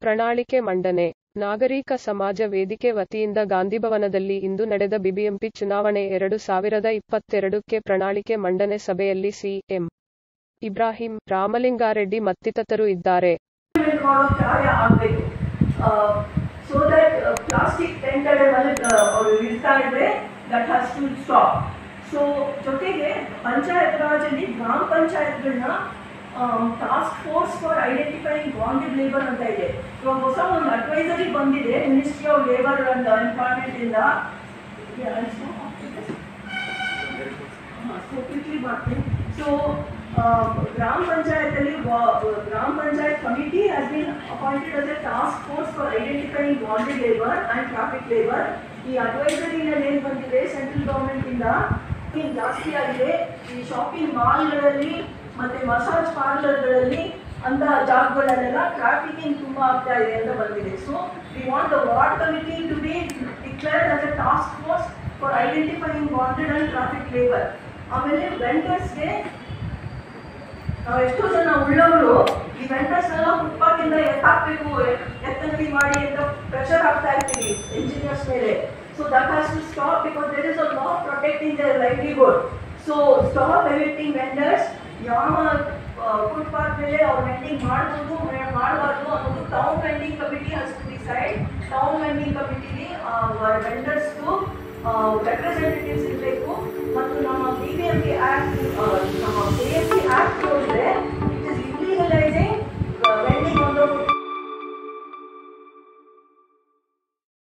ಪ್ರಣಾಳಿಕೆ ಮಂಡನೆ ನಾಗರಿಕ ಸಮಾಜ ವೇದಿಕೆ ವತಿಯಿಂದ ಗಾಂಧಿಭವನದಲ್ಲಿ ಇಂದು ನಡೆದ ಬಿಬಿಎಂಪಿ ಚುನಾವಣೆ ಎರಡು ಸಾವಿರದ ಇಪ್ಪತ್ತೆರಡಕ್ಕೆ ಪ್ರಣಾಳಿಕೆ ಮಂಡನೆ ಸಭೆಯಲ್ಲಿ ಸಿಎಂ ಇಬ್ರಾಹಿಂ ರಾಮಲಿಂಗಾರೆಡ್ಡಿ ಮತ್ತಿತರರು ಇದ್ದಾರೆ ಇಂಪ್ಲಿಮೆಂಟ್ ಮಾಡೋ ಕಾರ್ಯ ಆಗಬೇಕು ಸೊ ದಟ್ ಪ್ಲಾಸ್ಟಿಕ್ ಟೆಂಟರ್ಗಳಲ್ಲಿ ಅವರು ಇಡ್ತಾ ಇದ್ರೆ that has to stop so ಜೊತೆಗೆ ಪಂಚಾಯತ್ ರಾಜಲ್ಲಿ ಗ್ರಾಮ ಪಂಚಾಯತ್ಗಳನ್ನ task force for identifying bonded labour ಅಂತ ಇದೆ ಇವಾಗ ಹೊಸ ಒಂದು ಅಡ್ವೈಸರಿ ಬಂದಿದೆ ministry of labour and employment ಇಂದ ಸೊ ಕ್ವಿಕ್ಲಿ ಮಾಡ್ತೀನಿ ಸೊ ಗ್ರಾಮ ಪಂಚಾಯತಲ್ಲಿ ಗ್ರಾಮ panchayat committee has been appointed as a task force for identifying bonded labour and traffic labour ಈ ಅಡ್ವೈಸರಿನಲ್ಲಿ ಏನು ಬಂದಿದೆ ಸೆಂಟ್ರಲ್ ಗೌರ್ಮೆಂಟಿಂದ ಏನು ಜಾಸ್ತಿ ಆಗಿದೆ ಈ ಶಾಪಿಂಗ್ ಮಾಲ್ಗಳಲ್ಲಿ ಮತ್ತು ಮಸಾಜ್ ಪಾರ್ಲರ್ಗಳಲ್ಲಿ ಅಂತ ಜಾಗಗಳಲ್ಲೆಲ್ಲ ಟ್ರಾಫಿಕಿಂಗ್ ತುಂಬ ಆಗ್ತಾ ಇದೆ ಅಂತ ಬಂದಿದೆ so we want the ward committee to be declared as a task force for identifying bonded and traffic labour ಆಮೇಲೆ ವೆಂಡರ್ಸ್ಗೆ ನಾವು ಎಷ್ಟೋ ಜನ ಉಳ್ಳವರು ಈ ವೆಂಡರ್ಸ್ ಎಲ್ಲ ಫುಟ್ಪಾತ್ ಇಂದ ಎತ್ತಾಕ್ಬೇಕು ಎತ್ತಂಗಡಿ ಮಾಡಿ ಅಂತ ಪ್ರೆಷರ್ ಹಾಕ್ತಾ ಇರ್ತೀವಿ ಇಂಜಿನಿಯರ್ಸ್ ಮೇಲೆ so that has to stop because there is a law protecting their livelihood so stop evicting vendors ಯಾವ ಫುಟ್ಪಾತ್ ಮೇಲೆ ಅವ್ರು ವೆಂಡಿಂಗ್ ಮಾಡ್ಬೋದು ಮಾಡಬಾರ್ದು ಅನ್ನೋದು town vending committee has to decide town vending ಕಮಿಟಿಲಿ ವೆಂಡರ್ಸ್ದು ರೆಪ್ರೆಸೆಂಟೇಟಿವ್ಸ್ ಇರಬೇಕು ಮತ್ತು ನಮ್ಮ B B M P act ನಮ್ಮ ಕೆ ಎಸ್ ಸಿ ಆ್ಯಕ್ಟ್ ನೋಡಿದ್ರೆ